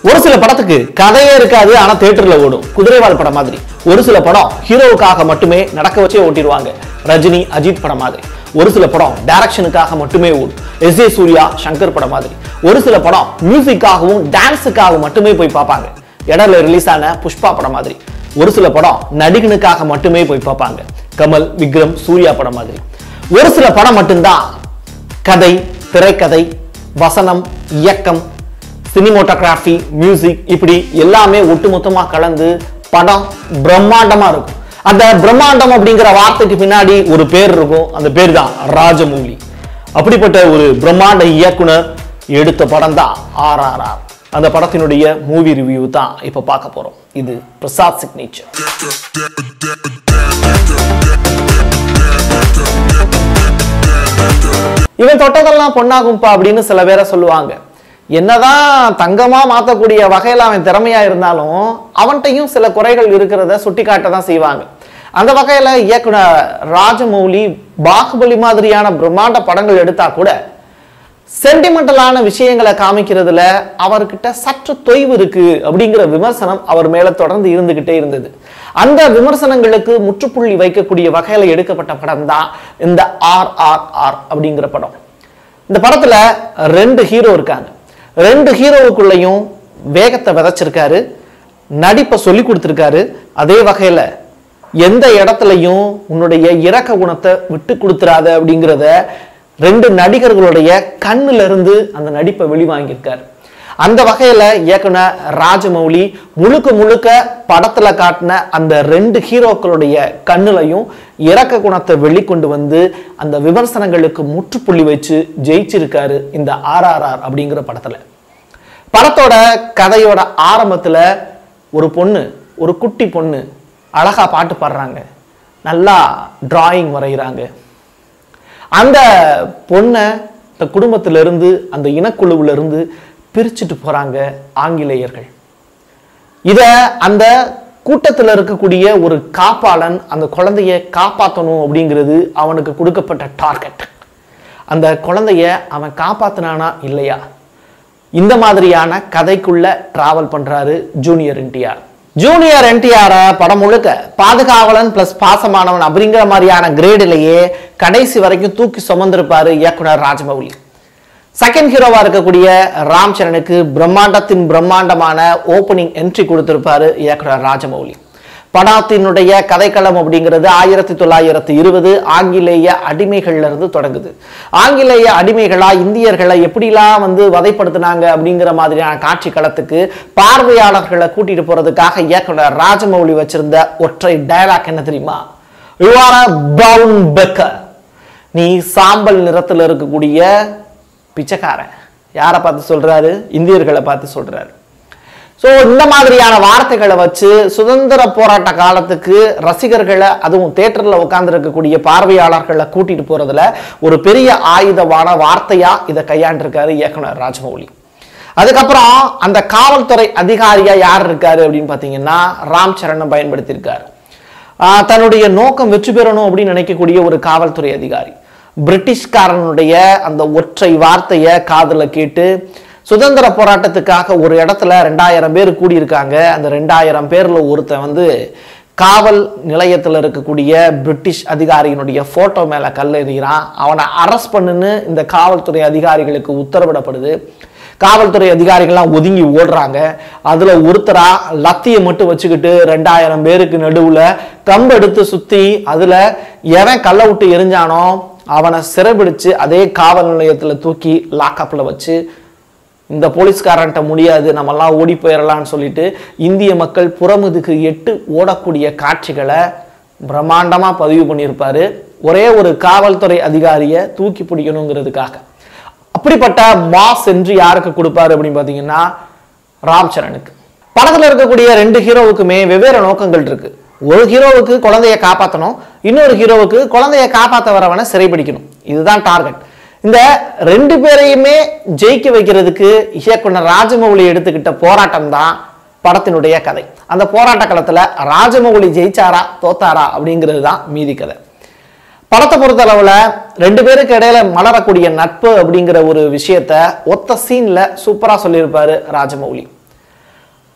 ஒரு சில படத்துக்கு கதையே இருக்காது ஆனா தியேட்டர்ல ஓடும் குதிரைவால் படம் மாதிரி ஒரு சில படம் ஹீரோவுக்காக மட்டுமே நடக்க வச்சே ஓட்டிடுவாங்க ரஜினி அஜித் படம் மாதிரி ஒரு சில படம் டைரக்ஷனுக்காக மட்டுமே ஓடும் எஸ் ஏ சூர்யா சங்கர் படம் மாதிரி ஒரு சில படம் மியூசிக்காகவும் டான்ஸுக்காகவும் மட்டுமே போய் பார்ப்பாங்க இடையில ரிலீஸ் ஆன புஷ்பா படம் மாதிரி ஒரு சில படம் நடிகனுக்காக மட்டுமே போய் பார்ப்பாங்க கமல் விக்ரம் சூர்யா படம் மாதிரி ஒரு சில படம் மட்டும்தான் கதை திரைக்கதை வசனம் இயக்கம் சினிமோட்டோகிராஃபி மியூசிக் இப்படி எல்லாமே ஒட்டுமொத்தமா கலந்து படம் பிரம்மாண்டமா இருக்கும் அந்த பிரம்மாண்டம் அப்படிங்கிற வார்த்தைக்கு பின்னாடி ஒரு பேர் இருக்கும் அந்த பேர் தான் ராஜமௌலி அப்படிப்பட்ட ஒரு பிரம்மாண்ட இயக்குனர் எடுத்த படம் தான் ஆர்ஆர்ஆர் அந்த படத்தினுடைய மூவி ரிவ்யூ தான் இப்ப பார்க்க போறோம் இது பிரசாத் சிக்னேச்சர் இவன் தொட்டதெல்லாம் பொண்ணாகும்பா அப்படின்னு சில பேரை சொல்லுவாங்க என்னதான் தங்கமா மாத்தக்கூடிய வகையில அவன் திறமையா இருந்தாலும் அவன்கிட்டயும் சில குறைகள் இருக்கிறத சுட்டி காட்ட தான் செய்வாங்க அந்த வகையில இயக்குனர் ராஜமௌலி பாகுபலி மாதிரியான பிரம்மாண்ட படங்கள் எடுத்தா கூட சென்டிமெண்டலான விஷயங்களை காமிக்கிறதுல அவர்கிட்ட சற்று தொய்வு இருக்கு அப்படிங்கிற விமர்சனம் அவர் மேல தொடர்ந்து இருந்துகிட்டே இருந்தது அந்த விமர்சனங்களுக்கு முற்றுப்புள்ளி வைக்கக்கூடிய வகையில எடுக்கப்பட்ட படம் தான் இந்த ஆர் ஆர் ஆர் அப்படிங்கிற படம் இந்த படத்துல ரெண்டு ஹீரோ இருக்காங்க ரெண்டு ஹீரோவுக்குள்ளேயும் வேகத்தை விதைச்சிருக்காரு நடிப்பை சொல்லி கொடுத்துருக்காரு அதே வகையில எந்த இடத்துலையும் உன்னுடைய இரக்க குணத்தை விட்டு கொடுத்துறாத அப்படிங்கிறத ரெண்டு நடிகர்களுடைய கண்ணுல இருந்து அந்த நடிப்பை வெளிவாங்கியிருக்காரு அந்த வகையில இயக்குனர் ராஜமௌலி முழுக்க முழுக்க படத்துல காட்டின அந்த ரெண்டு ஹீரோக்களுடைய கண்ணுலையும் இரக்க குணத்தை வெளிக்கொண்டு வந்து அந்த விமர்சனங்களுக்கு முற்றுப்புள்ளி வச்சு ஜெயிச்சிருக்காரு இந்த ஆர்ஆர்ஆர் அப்படிங்கிற படத்துல படத்தோட கதையோட ஆரம்பத்துல ஒரு பொண்ணு ஒரு குட்டி பொண்ணு அழகா பாட்டு பாடுறாங்க நல்லா டிராயிங் வரைகிறாங்க அந்த பொண்ணை இந்த குடும்பத்துல இருந்து அந்த இனக்குழுவுல இருந்து பிரிச்சுட்டு போறாங்க ஆங்கிலேயர்கள் இத அந்த கூட்டத்தில் இருக்கக்கூடிய ஒரு காப்பாளன் அந்த குழந்தைய காப்பாற்றணும் அப்படிங்கிறது அவனுக்கு கொடுக்கப்பட்ட டார்கெட் அந்த குழந்தைய அவன் காப்பாத்தினானா இல்லையா இந்த மாதிரியான கதைக்குள்ள டிராவல் பண்றாரு ஜூனியர் என்டிஆர் ஜூனியர் என்டிஆர் படம் முழுக்க பாதுகாவலன் பிளஸ் பாசமானவன் அப்படிங்கிற மாதிரியான கிரேடிலேயே கடைசி வரைக்கும் தூக்கி சுமந்திருப்பாரு இயக்குனர் ராஜமௌலி செகண்ட் ஹீரோவா இருக்கக்கூடிய ராம் சரணுக்கு பிரம்மாண்டத்தின் பிரம்மாண்டமான ஓப்பனிங் என்ட்ரி கொடுத்திருப்பாரு இயக்குனர் ராஜமௌலி படத்தினுடைய கதைக்களம் அப்படிங்கிறது ஆயிரத்தி தொள்ளாயிரத்தி இருபது ஆங்கிலேய அடிமைகள்ல இருந்து தொடங்குது ஆங்கிலேய அடிமைகளா இந்தியர்களை எப்படிலாம் வந்து வதைப்படுத்தினாங்க அப்படிங்கிற மாதிரியான காட்சி களத்துக்கு பார்வையாளர்களை கூட்டிட்டு போறதுக்காக இயக்குனர் ராஜமௌலி வச்சிருந்த ஒற்றை டயலாக் என்ன தெரியுமா யூ ஆர் அ பவுன் பெக்கர் நீ சாம்பல் நிறத்தில் இருக்கக்கூடிய பிச்சைக்காரன் யாரை பார்த்து சொல்றாரு இந்தியர்களை பார்த்து சொல்றாரு ஸோ இந்த மாதிரியான வார்த்தைகளை வச்சு சுதந்திர போராட்ட காலத்துக்கு ரசிகர்களை அதுவும் தேட்டரில் உட்கார்ந்துருக்கக்கூடிய பார்வையாளர்களை கூட்டிட்டு போறதுல ஒரு பெரிய ஆயுதமான வார்த்தையா இதை கையாண்டிருக்காரு இயக்குனர் ராஜமௌலி அதுக்கப்புறம் அந்த காவல்துறை அதிகாரியா யார் இருக்காரு அப்படின்னு பார்த்தீங்கன்னா ராம் சரணம் பயன்படுத்தியிருக்காரு ஆஹ் தன்னுடைய நோக்கம் வெற்றி பெறணும் அப்படின்னு நினைக்கக்கூடிய ஒரு காவல்துறை அதிகாரி பிரிட்டிஷ்காரனுடைய அந்த ஒற்றை வார்த்தையை காதுல கேட்டு சுதந்திர போராட்டத்துக்காக ஒரு இடத்துல ரெண்டாயிரம் பேர் கூடியிருக்காங்க அந்த ரெண்டாயிரம் பேர்ல ஒருத்தன் வந்து காவல் நிலையத்தில் இருக்கக்கூடிய பிரிட்டிஷ் அதிகாரியினுடைய போட்டோ மேல கல் எறிகிறான் அவனை அரெஸ்ட் பண்ணுன்னு இந்த காவல்துறை அதிகாரிகளுக்கு உத்தரவிடப்படுது காவல்துறை அதிகாரிகள்லாம் ஒதுங்கி ஓடுறாங்க அதுல ஒருத்தரா லத்தியை மட்டும் வச்சுக்கிட்டு ரெண்டாயிரம் பேருக்கு நடுவுல கம்பு எடுத்து சுத்தி அதுல எவன் கல்லை விட்டு எரிஞ்சானோ அவனை சிறைபிடிச்சு அதே காவல் நிலையத்துல தூக்கி லாக்அப்ல வச்சு இந்த போலீஸ்காரன்ட்ட முடியாது நம்மெல்லாம் ஓடி போயிடலாம்னு சொல்லிட்டு இந்திய மக்கள் புறமுதுக்கு எட்டு ஓடக்கூடிய காட்சிகளை பிரம்மாண்டமா பதிவு பண்ணியிருப்பாரு ஒரே ஒரு காவல்துறை அதிகாரியை தூக்கி பிடிக்கணுங்கிறதுக்காக அப்படிப்பட்ட மாஸ் என்று யாருக்கு கொடுப்பாரு அப்படின்னு பார்த்தீங்கன்னா ராம் சரணுக்கு படத்துல இருக்கக்கூடிய ரெண்டு ஹீரோவுக்குமே வெவ்வேறு நோக்கங்கள் இருக்கு ஒரு ஹீரோவுக்கு குழந்தைய காப்பாற்றணும் இன்னொரு ஹீரோவுக்கு குழந்தைய காப்பாற்ற வரவனை சிறைபிடிக்கணும் இதுதான் டார்கெட் இந்த ரெண்டு பேரையுமே ஜெயிக்க வைக்கிறதுக்கு இயக்குனர் ராஜமௌலி எடுத்துக்கிட்ட போராட்டம் தான் படத்தினுடைய கதை அந்த போராட்ட களத்துல ராஜமௌலி ஜெயிச்சாரா தோத்தாரா அப்படிங்கிறது தான் மீதி கதை படத்தை பொறுத்தளவுல ரெண்டு பேருக்கு இடையில மலரக்கூடிய நட்பு அப்படிங்கிற ஒரு விஷயத்த ஒத்த சீன்ல சூப்பரா சொல்லியிருப்பாரு ராஜமௌலி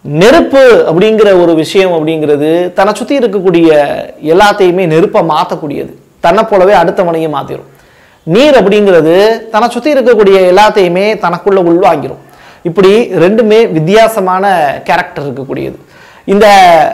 நெருப்பு அப்படிங்கிற ஒரு விஷயம் அப்படிங்கிறது தன்னை சுற்றி இருக்கக்கூடிய எல்லாத்தையுமே நெருப்பை மாற்றக்கூடியது தன்னை போலவே அடுத்தவனையும் மாற்றிடும் நீர் அப்படிங்கிறது தன்னை சுற்றி இருக்கக்கூடிய எல்லாத்தையுமே தனக்குள்ள உள்வாங்கிரும் இப்படி ரெண்டுமே வித்தியாசமான கேரக்டர் இருக்கக்கூடியது இந்த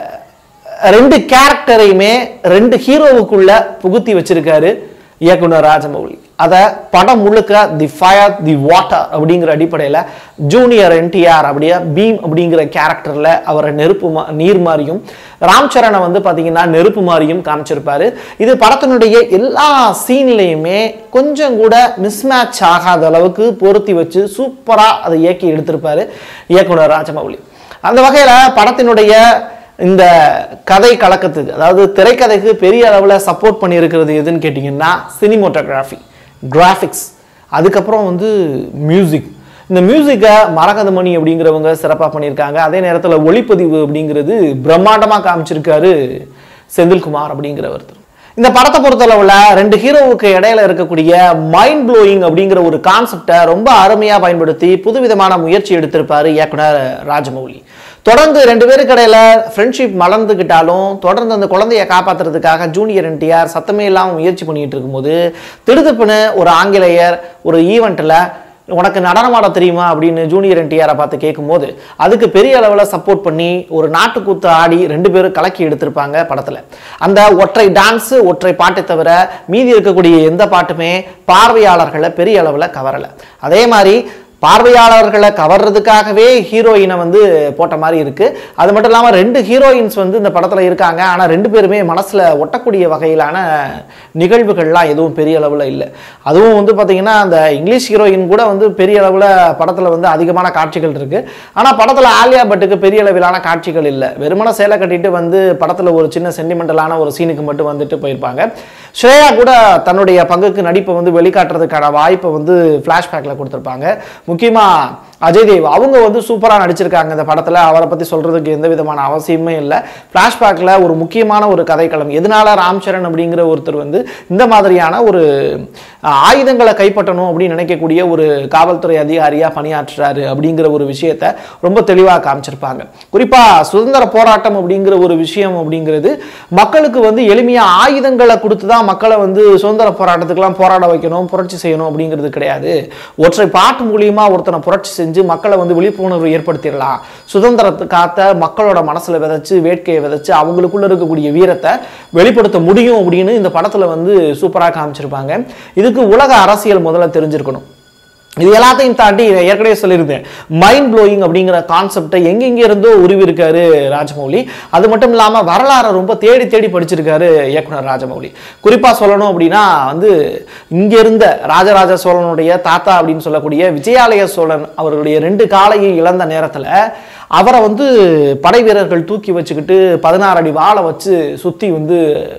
ரெண்டு கேரக்டரையுமே ரெண்டு ஹீரோவுக்குள்ள புகுத்தி வச்சிருக்காரு இயக்குனர் ராஜமௌலி அதை படம் முழுக்க தி ஃபயர் தி வாட்டர் அப்படிங்கிற அடிப்படையில் ஜூனியர் என்டிஆர் அப்படியே பீம் அப்படிங்கிற கேரக்டரில் அவரை நெருப்பு மா நீர் மாதிரியும் ராம் சரணை வந்து பார்த்தீங்கன்னா நெருப்பு மாதிரியும் காமிச்சிருப்பாரு இது படத்தினுடைய எல்லா சீன்லையுமே கொஞ்சம் கூட மிஸ்மேட்ச் ஆகாத அளவுக்கு பொருத்தி வச்சு சூப்பராக அதை இயக்கி எடுத்திருப்பாரு இயக்குனர் ராஜமௌலி அந்த வகையில் படத்தினுடைய இந்த கதை கலக்கத்துக்கு அதாவது திரைக்கதைக்கு பெரிய அளவில் சப்போர்ட் பண்ணியிருக்கிறது எதுன்னு கேட்டிங்கன்னா சினிமோட்டோகிராஃபி கிராஃபிக்ஸ் அதுக்கப்புறம் வந்து மியூசிக் இந்த மியூசிக்கை மரகதமணி அப்படிங்கிறவங்க சிறப்பாக பண்ணியிருக்காங்க அதே நேரத்தில் ஒளிப்பதிவு அப்படிங்கிறது பிரம்மாண்டமாக காமிச்சிருக்காரு செந்தில்குமார் அப்படிங்கிற ஒருத்தர் இந்த படத்தை பொறுத்தளவில் ரெண்டு ஹீரோவுக்கு இடையில இருக்கக்கூடிய மைண்ட் ப்ளோயிங் அப்படிங்கிற ஒரு கான்செப்டை ரொம்ப அருமையாக பயன்படுத்தி புதுவிதமான முயற்சி எடுத்திருப்பாரு இயக்குனர் ராஜமௌலி தொடர்ந்து ரெண்டு பேருக்கு இடையில ஃப்ரெண்ட்ஷிப் மலர்ந்துக்கிட்டாலும் தொடர்ந்து அந்த குழந்தைய காப்பாத்துறதுக்காக ஜூனியர் என்டிஆர் சத்தமே இல்லாமல் முயற்சி பண்ணிட்டு இருக்கும்போது திடுதுப்புன்னு ஒரு ஆங்கிலேயர் ஒரு ஈவெண்ட்டில் உனக்கு நடனமாட தெரியுமா அப்படின்னு ஜூனியர் என்டிஆரை பார்த்து கேட்கும்போது அதுக்கு பெரிய அளவில் சப்போர்ட் பண்ணி ஒரு நாட்டுக்கூத்து ஆடி ரெண்டு பேரும் கலக்கி எடுத்திருப்பாங்க படத்தில் அந்த ஒற்றை டான்ஸு ஒற்றை பாட்டை தவிர மீதி இருக்கக்கூடிய எந்த பாட்டுமே பார்வையாளர்களை பெரிய அளவில் கவரலை அதே மாதிரி பார்வையாளர்களை கவர்றதுக்காகவே ஹீரோயினை வந்து போட்ட மாதிரி இருக்கு அது மட்டும் இல்லாமல் ரெண்டு ஹீரோயின்ஸ் வந்து இந்த படத்தில் இருக்காங்க ஆனால் ரெண்டு பேருமே மனசில் ஒட்டக்கூடிய வகையிலான நிகழ்வுகள்லாம் எதுவும் பெரிய அளவில் இல்லை அதுவும் வந்து பார்த்தீங்கன்னா அந்த இங்கிலீஷ் ஹீரோயின் கூட வந்து பெரிய அளவில் படத்தில் வந்து அதிகமான காட்சிகள் இருக்கு ஆனால் படத்தில் ஆலியா பட்டுக்கு பெரிய அளவிலான காட்சிகள் இல்லை வெறுமன சேலை கட்டிட்டு வந்து படத்தில் ஒரு சின்ன சென்டிமெண்டலான ஒரு சீனுக்கு மட்டும் வந்துட்டு போயிருப்பாங்க ஸ்ரேயா கூட தன்னுடைய பங்குக்கு நடிப்பை வந்து வெளிக்காட்டுறதுக்கான வாய்ப்பை வந்து ஃப்ளாஷ்பேக்கில் கொடுத்துருப்பாங்க முக்கியமாக அஜய் தேவ் அவங்க வந்து சூப்பராக நடிச்சிருக்காங்க இந்த படத்தில் அவரை பற்றி சொல்கிறதுக்கு எந்த விதமான அவசியமே இல்லை ஃப்ளாஷ்பேக்கில் ஒரு முக்கியமான ஒரு கதைக்களம் எதனால ராம் சரண் அப்படிங்கிற ஒருத்தர் வந்து இந்த மாதிரியான ஒரு அஹ், ஆயுதங்களை கைப்பற்றணும் அப்படின்னு நினைக்கக்கூடிய ஒரு காவல்துறை அதிகாரியாக பணியாற்றுறாரு அப்படிங்கிற ஒரு விஷயத்தை ரொம்ப தெளிவாக காமிச்சிருப்பாங்க குறிப்பாக சுதந்திர போராட்டம் அப்படிங்கிற ஒரு விஷயம் அப்படிங்கிறது மக்களுக்கு வந்து எளிமையாக ஆயுதங்களை கொடுத்து தான் மக்களை வந்து சுதந்திர போராட்டத்துக்கெல்லாம் போராட வைக்கணும் புரட்சி செய்யணும் அப்படிங்கிறது கிடையாது ஒற்றை பாட்டு மூலியமா ஒருத்தனை புரட்சி செஞ்சு மக்களை வந்து விழிப்புணர்வு ஏற்படுத்திடலாம் சுதந்திரத்தை காத்த மக்களோட மனசுல விதைச்சு வேட்கையை விதைச்சு அவங்களுக்குள்ள இருக்கக்கூடிய வீரத்தை வெளிப்படுத்த முடியும் அப்படின்னு இந்த படத்துல வந்து சூப்பராக காமிச்சிருப்பாங்க இதுக்கு உலக அரசியல் முதல்ல தெரிஞ்சிருக்கணும் இது எல்லாத்தையும் தாண்டி நான் ஏற்கனவே சொல்லியிருந்தேன் மைண்ட் ப்ளோயிங் அப்படிங்கிற கான்செப்டை எங்கெங்க இருந்தோ உருவி இருக்காரு ராஜமௌலி அது மட்டும் இல்லாமல் வரலாறை ரொம்ப தேடி தேடி படிச்சிருக்காரு இயக்குனர் ராஜமௌலி குறிப்பாக சொல்லணும் அப்படின்னா வந்து இங்க இருந்த ராஜராஜ சோழனுடைய தாத்தா அப்படின்னு சொல்லக்கூடிய விஜயாலய சோழன் அவர்களுடைய ரெண்டு காலையை இழந்த நேரத்தில் அவரை வந்து படை வீரர்கள் தூக்கி வச்சுக்கிட்டு பதினாறு அடி வாளை வச்சு சுற்றி வந்து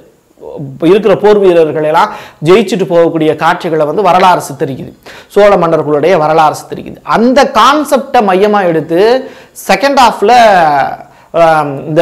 இருக்கிற போர் வீரர்கள் எல்லாம் ஜெயிச்சுட்டு போகக்கூடிய காட்சிகளை வந்து வரலாறு சித்தரிக்குது சோழ மன்னர்களுடைய வரலாறு சித்தரிக்குது அந்த கான்செப்டை மையமாக எடுத்து செகண்ட் ஹாஃப்ல இந்த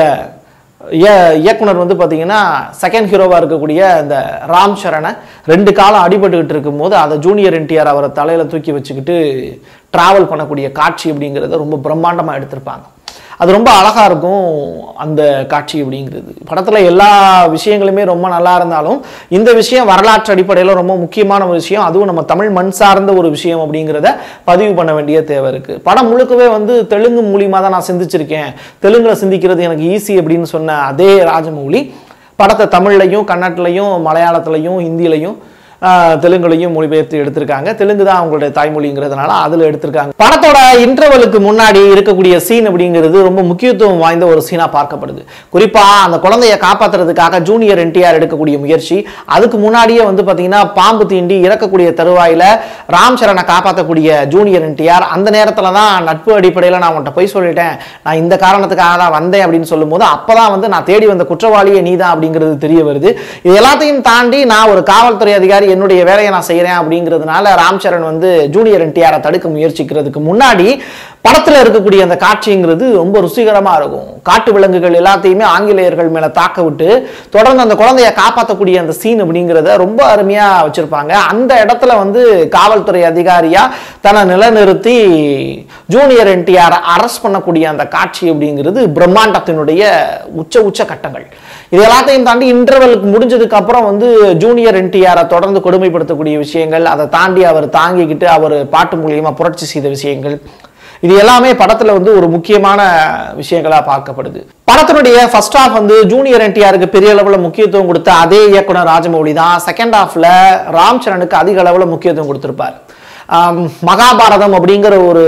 இய- இயக்குனர் வந்து பார்த்தீங்கன்னா செகண்ட் ஹீரோவாக இருக்கக்கூடிய இந்த ராம் சரணை ரெண்டு காலம் அடிபட்டுக்கிட்டு இருக்கும்போது அதை ஜூனியர் என்டிஆர் அவரை தலையில் தூக்கி வச்சுக்கிட்டு ட்ராவல் பண்ணக்கூடிய காட்சி அப்படிங்கிறத ரொம்ப பிரம்மாண்டமாக எடுத்திருப்பாங்க அது ரொம்ப அழகா இருக்கும் அந்த காட்சி அப்படிங்கிறது படத்துல எல்லா விஷயங்களுமே ரொம்ப நல்லா இருந்தாலும் இந்த விஷயம் வரலாற்று அடிப்படையில் ரொம்ப முக்கியமான ஒரு விஷயம் அதுவும் நம்ம தமிழ் மண் சார்ந்த ஒரு விஷயம் அப்படிங்கிறத பதிவு பண்ண வேண்டிய தேவை இருக்கு படம் முழுக்கவே வந்து தெலுங்கு மூலியமா தான் நான் சிந்திச்சிருக்கேன் தெலுங்குல சிந்திக்கிறது எனக்கு ஈஸி அப்படின்னு சொன்ன அதே ராஜமௌலி படத்தை தமிழ்லையும் கன்னடலையும் மலையாளத்துலையும் ஹிந்திலையும் ஆஹ், தெலுங்குலையும் மொழிபெயர்த்து எடுத்திருக்காங்க தெலுங்கு தான் அவங்களுடைய தாய்மொழிங்கிறதுனால அதில் எடுத்திருக்காங்க படத்தோட இன்டர்வலுக்கு முன்னாடி இருக்கக்கூடிய சீன் அப்படிங்கிறது ரொம்ப முக்கியத்துவம் வாய்ந்த ஒரு சீனாக பார்க்கப்படுது குறிப்பாக அந்த குழந்தைய காப்பாத்துறதுக்காக ஜூனியர் என்டிஆர் எடுக்கக்கூடிய முயற்சி அதுக்கு முன்னாடியே வந்து பார்த்தீங்கன்னா பாம்பு தீண்டி இறக்கக்கூடிய தருவாயில ராம் சரணை காப்பாற்றக்கூடிய ஜூனியர் என்டிஆர் அந்த நேரத்தில் தான் நட்பு அடிப்படையில் நான் உன்கிட்ட போய் சொல்லிட்டேன் நான் இந்த காரணத்துக்காக தான் வந்தேன் அப்படின்னு சொல்லும்போது அப்பதான் வந்து நான் தேடி வந்த குற்றவாளியே நீதான் அப்படிங்கிறது தெரிய வருது இது எல்லாத்தையும் தாண்டி நான் ஒரு காவல்துறை அதிகாரி என்னுடைய வேலையை நான் செய்கிறேன் அப்படிங்கிறதுனால ராம் சரண் வந்து ஜூனியர் என்டிஆரை தடுக்க முயற்சிக்கிறதுக்கு முன்னாடி படத்தில் இருக்கக்கூடிய அந்த காட்சிங்கிறது ரொம்ப ருசிகரமாக இருக்கும் காட்டு விலங்குகள் எல்லாத்தையுமே ஆங்கிலேயர்கள் மேலே தாக்க விட்டு தொடர்ந்து அந்த குழந்தைய காப்பாற்றக்கூடிய அந்த சீன் அப்படிங்கிறத ரொம்ப அருமையாக வச்சுருப்பாங்க அந்த இடத்துல வந்து காவல்துறை அதிகாரியாக தன்னை நிலைநிறுத்தி ஜூனியர் என்டிஆர் அரெஸ்ட் பண்ணக்கூடிய அந்த காட்சி அப்படிங்கிறது பிரம்மாண்டத்தினுடைய உச்ச உச்ச கட்டங்கள் இது எல்லாத்தையும் தாண்டி இன்டர்வலுக்கு முடிஞ்சதுக்கு அப்புறம் வந்து ஜூனியர் என்டிஆரை தொடர்ந்து கொடுமைப்படுத்தக்கூடிய விஷயங்கள் அதை தாண்டி அவர் தாங்கிக்கிட்டு அவர் பாட்டு மூலியமா புரட்சி செய்த விஷயங்கள் இது எல்லாமே படத்துல வந்து ஒரு முக்கியமான விஷயங்களா பார்க்கப்படுது படத்தினுடைய ஃபர்ஸ்ட் ஹாஃப் வந்து ஜூனியர் என்டிஆருக்கு பெரிய அளவுல முக்கியத்துவம் கொடுத்த அதே இயக்குனர் ராஜமௌலி தான் செகண்ட் ஹாஃப்ல ராம் சரணுக்கு அதிக அளவுல முக்கியத்துவம் கொடுத்திருப்பார் ஆம், மகாபாரதம் அப்படிங்கிற ஒரு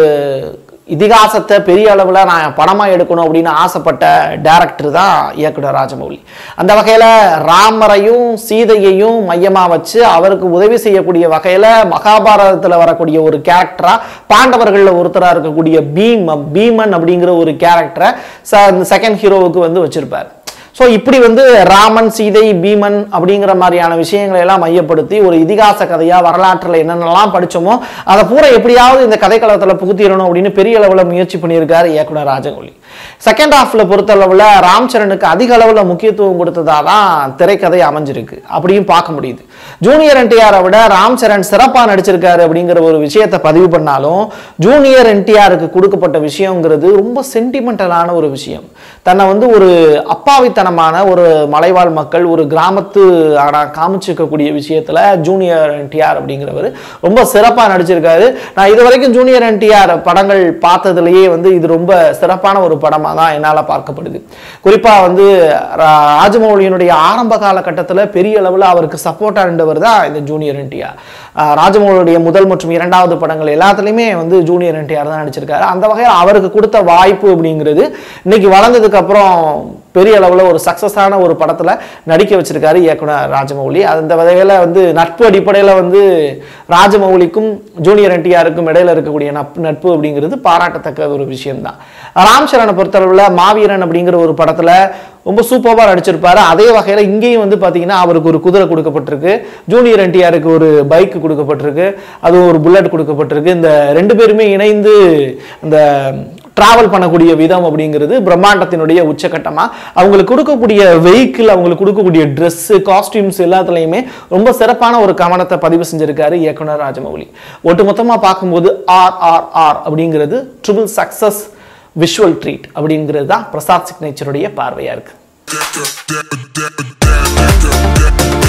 இதிகாசத்தை பெரிய அளவில் நான் படமாக எடுக்கணும் அப்படின்னு ஆசைப்பட்ட டேரக்டர் தான் இயக்குனர் ராஜமௌலி அந்த வகையில் ராமரையும் சீதையையும் மையமாக வச்சு அவருக்கு உதவி செய்யக்கூடிய வகையில் மகாபாரதத்தில் வரக்கூடிய ஒரு கேரக்டராக பாண்டவர்களில் ஒருத்தராக இருக்கக்கூடிய பீம் பீமன் அப்படிங்கிற ஒரு கேரக்டரை செகண்ட் ஹீரோவுக்கு வந்து வச்சிருப்பார் ஸோ இப்படி வந்து ராமன் சீதை பீமன் அப்படிங்கிற மாதிரியான விஷயங்களை எல்லாம் மையப்படுத்தி ஒரு இதிகாச கதையா வரலாற்றில் என்னென்னலாம் படிச்சோமோ அதை பூரா எப்படியாவது இந்த கதைக்களத்தில் புகுத்திடணும் அப்படின்னு பெரிய அளவில் முயற்சி பண்ணியிருக்காரு இயக்குனர் ராஜகௌலி செகண்ட் ஹாஃப்ல பொறுத்தளவில் ராம் சரணுக்கு அதிக அளவில் முக்கியத்துவம் கொடுத்ததா தான் திரைக்கதை அமைஞ்சிருக்கு அப்படியும் பார்க்க முடியுது ஜூனியர் என்டிஆரை விட ராம் சரண் சிறப்பாக நடிச்சிருக்காரு அப்படிங்கிற ஒரு விஷயத்தை பதிவு பண்ணாலும் ஜூனியர் என்டிஆருக்கு கொடுக்கப்பட்ட விஷயங்கிறது ரொம்ப சென்டிமெண்டலான ஒரு விஷயம் தன்னை வந்து ஒரு அப்பாவித்தனமான ஒரு மலைவாழ் மக்கள் ஒரு கிராமத்து ஆனா காமிச்சிருக்கக்கூடிய விஷயத்துல ஜூனியர் என்டிஆர் அப்படிங்கிறவர் ரொம்ப சிறப்பாக நடிச்சிருக்காரு நான் இது வரைக்கும் ஜூனியர் என்டிஆர் படங்கள் பார்த்ததுலயே வந்து இது ரொம்ப சிறப்பான ஒரு படமாக தான் என்னால் பார்க்கப்படுது குறிப்பாக வந்து ரா- ராஜமௌலியினுடைய ஆரம்ப காலகட்டத்தில் பெரிய அளவில் அவருக்கு சப்போர்ட்டாக இருந்தவர் தான் இந்த ஜூனியர் என்டிஆர் ராஜமௌலியுடைய முதல் மற்றும் இரண்டாவது படங்கள் எல்லாத்துலேயுமே வந்து ஜூனியர் என்டிஆர் தான் நடிச்சிருக்காரு அந்த வகையில் அவருக்கு கொடுத்த வாய்ப்பு அப்படிங்கிறது இன்னைக்கு வளர்ந்ததுக்கு அப்புறம் பெரிய அளவில் ஒரு சக்ஸஸான ஒரு படத்தில் நடிக்க வச்சிருக்காரு இயக்குனர் ராஜமௌலி அந்த வகையில் வந்து நட்பு அடிப்படையில் வந்து ராஜமௌலிக்கும் ஜூனியர் என்டிஆருக்கும் இடையில இருக்கக்கூடிய நட்பு நட்பு அப்படிங்கிறது பாராட்டத்தக்க ஒரு விஷயம்தான் ராம் சரணை பொறுத்தளவில் மாவீரன் அப்படிங்கிற ஒரு படத்தில் ரொம்ப சூப்பராக நடிச்சிருப்பாரு அதே வகையில் இங்கேயும் வந்து பார்த்தீங்கன்னா அவருக்கு ஒரு குதிரை கொடுக்கப்பட்டிருக்கு ஜூனியர் என்டிஆருக்கு ஒரு பைக் கொடுக்கப்பட்டிருக்கு அது ஒரு புல்லட் கொடுக்கப்பட்டிருக்கு இந்த ரெண்டு பேருமே இணைந்து இந்த டிராவல் பண்ணக்கூடிய விதம் அப்படிங்கிறது பிரம்மாண்டத்தினுடைய உச்சக்கட்டமா அவங்களுக்கு கொடுக்கக்கூடிய வெஹிக்கிள் அவங்களுக்கு கொடுக்கக்கூடிய ட்ரெஸ்ஸு காஸ்டியூம்ஸ் எல்லாத்துலேயுமே ரொம்ப சிறப்பான ஒரு கவனத்தை பதிவு செஞ்சிருக்காரு இயக்குனர் ராஜமௌலி ஒட்டுமொத்தமாக பார்க்கும்போது ஆர் ஆர் ஆர் அப்படிங்கிறது ட்ரிபிள் சக்சஸ் விஷுவல் ட்ரீட் அப்படிங்கிறது தான் பிரசாத் சிக்னேச்சருடைய பார்வையாக இருக்குது